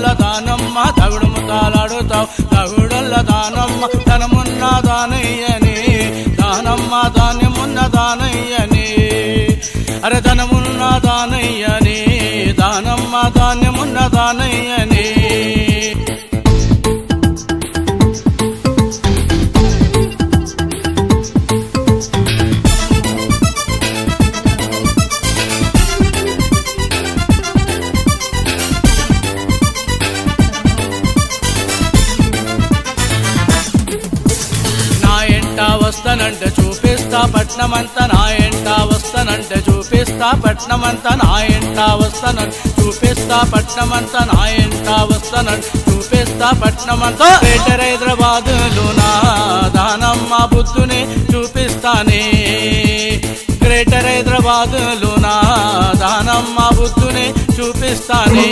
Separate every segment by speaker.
Speaker 1: దానమ్మ దగుడు ముతాలాడుతావు దగుడల్ల దానమ్మ ధనమున్న దానయ్యని దానమ్మ ధాన్యమున్న దానయ్యని అరే ధనమున్న దానయ్యని దానమ్మ ధాన్యమున్న దానయ్యని నా ఎంట వస్తానంటే చూపిస్తా పట్నమంతా నా ఎంట వస్తానంటే చూపిస్తా పట్నమంతా నా ఎంట వస్తానంటే చూపిస్తా పట్నమంతా నా ఎంట వస్తానంటే చూపిస్తా పట్నమంతా గ్రేటర్ హైదరాబాదులో నా దానమ్మ బుద్ధుని చూపిస్తానే గ్రేటర్ హైదరాబాదులో నా దానమ్మ బుద్ధుని చూపిస్తానే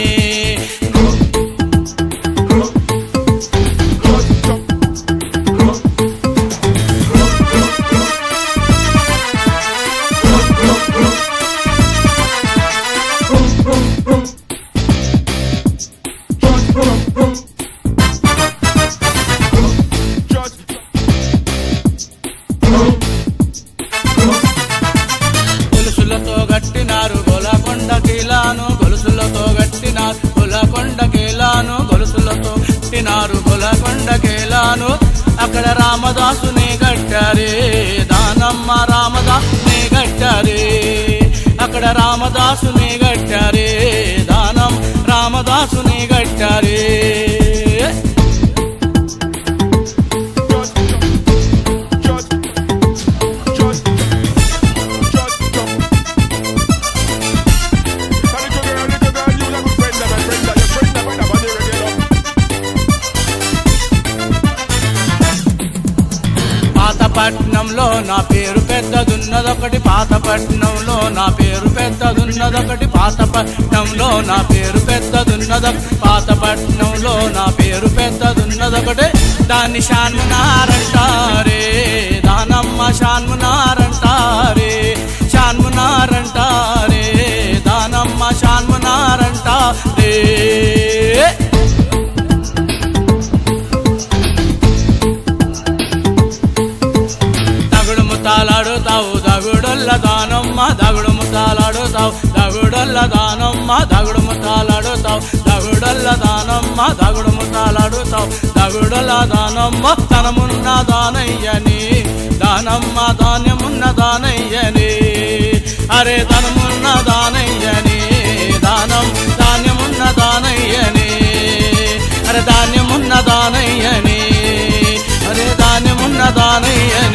Speaker 1: గొలుసులతో గట్టినారు గొలకొండ కీలాను గొలుసులతో గట్టినారు గొలకొండ కీలాను గొలుసులతో గట్టినారు గొలకొండ కీలాను అక్కడ రామదాసుని గట్టారే దానమ్మ రామదాసుని గట్టారే అక్కడ రామదాసుని గట్టారే దానం రామదాసుని గట్టారే పాతపట్నంలో నా పేరు పెద్దదున్నదొకటి పాతపట్నంలో నా పేరు పెద్దదున్నదొకటి పాతపట్నంలో నా పేరు పెద్దదున్నద పాతపట్నంలో నా పేరు పెద్దదున్నదొకటి దాన్ని షాన్మునారంటారే దానమ్మ షాన్మునారంటారే షాన్మునారంటారే దానమ్మ షాన్మునారంటారే దగుడు ముతాలాడుతావు దగుడొల్ల దానమ్మ దగుడు ముతాలాడుతావు దగుడొల్ల దానమ్మ దగుడు ముతాలాడుతావు దగుడొల్ల దానమ్మ దగుడు ముతాలాడుతావు దగుడొల్ల దానమ్మ ధనమున్న దానయ్యని దానమ్మ ధాన్యమున్న దానయ్యని అరే ధనమున్న దానయ్యని దానం ధాన్యమున్న దానయ్యని అరే ధాన్యమున్న దానయ్యని అరే ధాన్యమున్న దానయ్యని